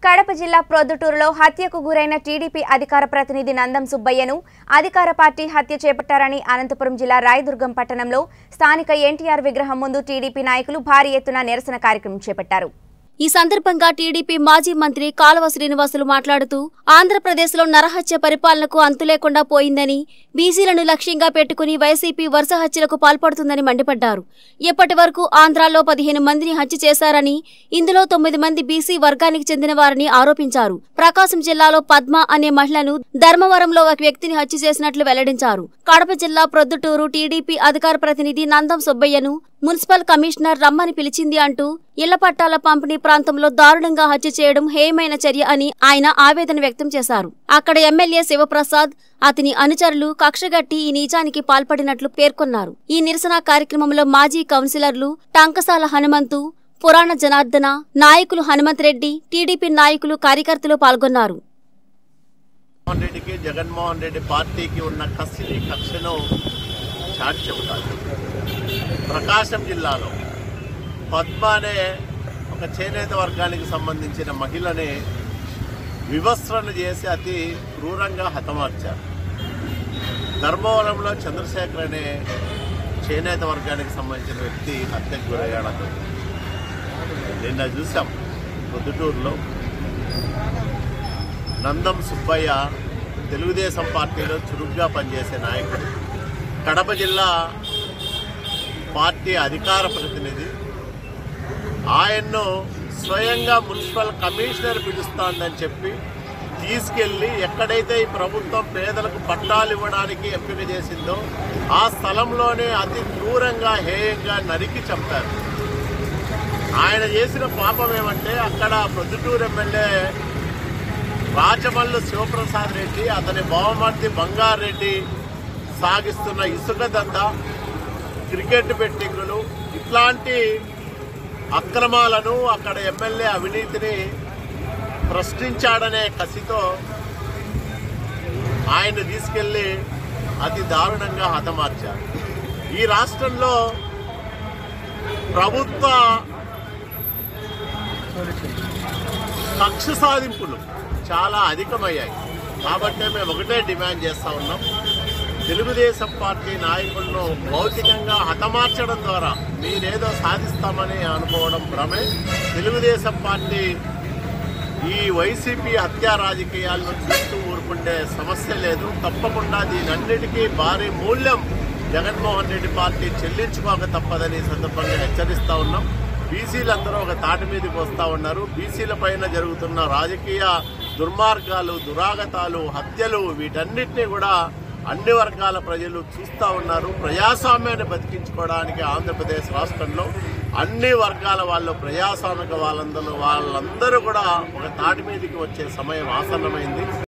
కడప జిల్లా ప్రొద్దుటూరులో హత్యకు గురైన టీడీపీ అధికార ప్రతినిధి నందం సుబ్బయ్యను అధికార పార్టీ హత్య చేపట్టారని అనంతపురం జిల్లా రాయదుర్గం పట్టణంలో స్థానిక ఎన్టీఆర్ విగ్రహం ముందు టీడీపీ నాయకులు భారీ ఎత్తున నిరసన కార్యక్రమం చేపట్టారు ఈ సందర్భంగా టీడీపీ మాజీ మంత్రి కాలువ శ్రీనివాసులు మాట్లాడుతూ ఆంధ్రప్రదేశ్లో నరహత్య పరిపాలనకు అంతులేకుండా పోయిందని బీసీలను లక్ష్యంగా పెట్టుకుని వైసీపీ వరుస హత్యలకు పాల్పడుతుందని మండిపడ్డారు ఇప్పటి వరకు ఆంధ్రాలో పదిహేను మందిని హత్య చేశారని ఇందులో తొమ్మిది మంది బీసీ వర్గానికి చెందిన వారని ఆరోపించారు ప్రకాశం జిల్లాలో పద్మ అనే మహిళను ధర్మవరంలో ఒక వ్యక్తిని హత్య చేసినట్లు వెల్లడించారు కడప జిల్లా ప్రొద్దుటూరు టీడీపీ అధికార ప్రతినిధి నందం సుబ్బయ్యను మున్సిపల్ కమిషనర్ రమ్మని పిలిచింది అంటూ ఇళ్ల పట్టాల పంపిణీ ప్రాంతంలో దారుణంగా హత్య చేయడం హేయమైన చర్య అని ఆయన ఆవేదన వ్యక్తం చేశారు అక్కడ ఎమ్మెల్యే శివప్రసాద్ అతని అనుచరులు కక్షగట్టి ఈ నీచానికి పాల్పడినట్లు పేర్కొన్నారు ఈ నిరసన కార్యక్రమంలో మాజీ కౌన్సిలర్లు టంకసాల హనుమంతు పురాణ జనార్దన నాయకులు హనుమంత్ రెడ్డి టీడీపీ నాయకులు కార్యకర్తలు పాల్గొన్నారు జగన్మోహన్ రెడ్డికి జగన్మోహన్ రెడ్డి పార్టీకి ఉన్న కసిని కక్షను చాటి చెబుతారు ప్రకాశం జిల్లాలో పద్మ అనే ఒక చేనేత వర్గానికి సంబంధించిన మహిళని వివస్రణ చేసి అతి క్రూరంగా హతమార్చారు ధర్మవరంలో చంద్రశేఖర్ అనే చేనేత వర్గానికి సంబంధించిన వ్యక్తి హత్యకు గురయ్యాడు నిన్న చూసాం పొద్దుటూరులో నందం సుబ్బయ్య తెలుగుదేశం పార్టీలో చురుగ్గా పనిచేసే నాయకుడు కడప జిల్లా పార్టీ అధికార ప్రతినిధి ఆయన్ను స్వయంగా మున్సిపల్ కమిషనర్ పిలుస్తానని చెప్పి తీసుకెళ్లి ఎక్కడైతే ఈ ప్రభుత్వం పేదలకు పట్టాలు ఇవ్వడానికి ఎంపిక చేసిందో ఆ స్థలంలోనే అతి క్రూరంగా హేయంగా నరికి చంపారు ఆయన చేసిన పాపం ఏమంటే అక్కడ ప్రొద్దుటూరు ఎమ్మెల్యే రాచమల్లు శివప్రసాద్ రెడ్డి అతని బావమర్తి బంగారెడ్డి సాగిస్తున్న ఇసుక దందా క్రికెట్ బెట్టింగులు ఇట్లాంటి అక్రమాలను అక్కడ ఎమ్మెల్యే అవినీతిని ప్రశ్నించాడనే కసితో ఆయన తీసుకెళ్లి అతి దారుణంగా హతమార్చారు ఈ రాష్ట్రంలో ప్రభుత్వ కక్ష సాధింపులు చాలా అధికమయ్యాయి కాబట్టే మేము ఒకటే డిమాండ్ చేస్తా ఉన్నాం తెలుగుదేశం పార్టీ నాయకులను భౌతికంగా హతమార్చడం ద్వారా మీరేదో సాధిస్తామని అనుకోవడం భ్రమే తెలుగుదేశం పార్టీ ఈ వైసీపీ హత్యా రాజకీయాలను చూస్తూ ఊరుకుంటే సమస్య లేదు తప్పకుండా దీనన్నిటికీ భారీ మూల్యం జగన్మోహన్ రెడ్డి పార్టీ చెల్లించుకోక తప్పదని ఈ సందర్భంగా హెచ్చరిస్తా ఉన్నాం బీసీలందరూ ఒక తాటి మీదకి వస్తూ ఉన్నారు బీసీల పైన జరుగుతున్న రాజకీయ దుర్మార్గాలు దురాగతాలు హత్యలు వీటన్నిటినీ కూడా అన్ని వర్గాల ప్రజలు చూస్తూ ఉన్నారు ప్రజాస్వామ్యాన్ని బతికించుకోవడానికి ఆంధ్రప్రదేశ్ రాష్ట్రంలో అన్ని వర్గాల వాళ్ళు ప్రజాస్వామిక వాళ్ళందరూ వాళ్ళందరూ కూడా ఒక తాటి మీదకి వచ్చే సమయం ఆసన్నమైంది